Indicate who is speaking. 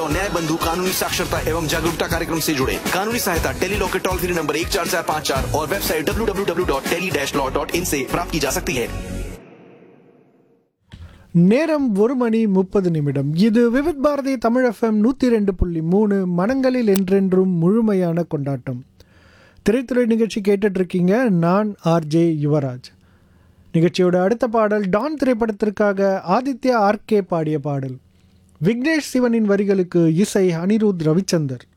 Speaker 1: और न्याय बंधु कानूनी साक्षरता एवं जागरूकता कार्यक्रम से जुड़े कानूनी सहायता टेली लॉ के टोल फ्री नंबर एक चार चार पाँच चार और website W W W dot tele dash law dot in से प्राप्त की जा सकती है
Speaker 2: நேரம் ஒரு மணி முப்பது நிமிடம் இது விவித் பாரதி தமிழ் எஃப்எம் நூற்றி ரெண்டு புள்ளி மூணு மனங்களில் என்றென்றும் முழுமையான கொண்டாட்டம் திரைத்துறை நிகழ்ச்சி கேட்டுட்டு இருக்கீங்க நான் ஆர்ஜே யுவராஜ் நிகழ்ச்சியோட அடுத்த பாடல் டான் திரைப்படத்திற்காக ஆதித்யா ஆர்கே பாடிய பாடல் விக்னேஷ் சிவனின் வரிகளுக்கு இசை அனிருத் ரவிச்சந்தர்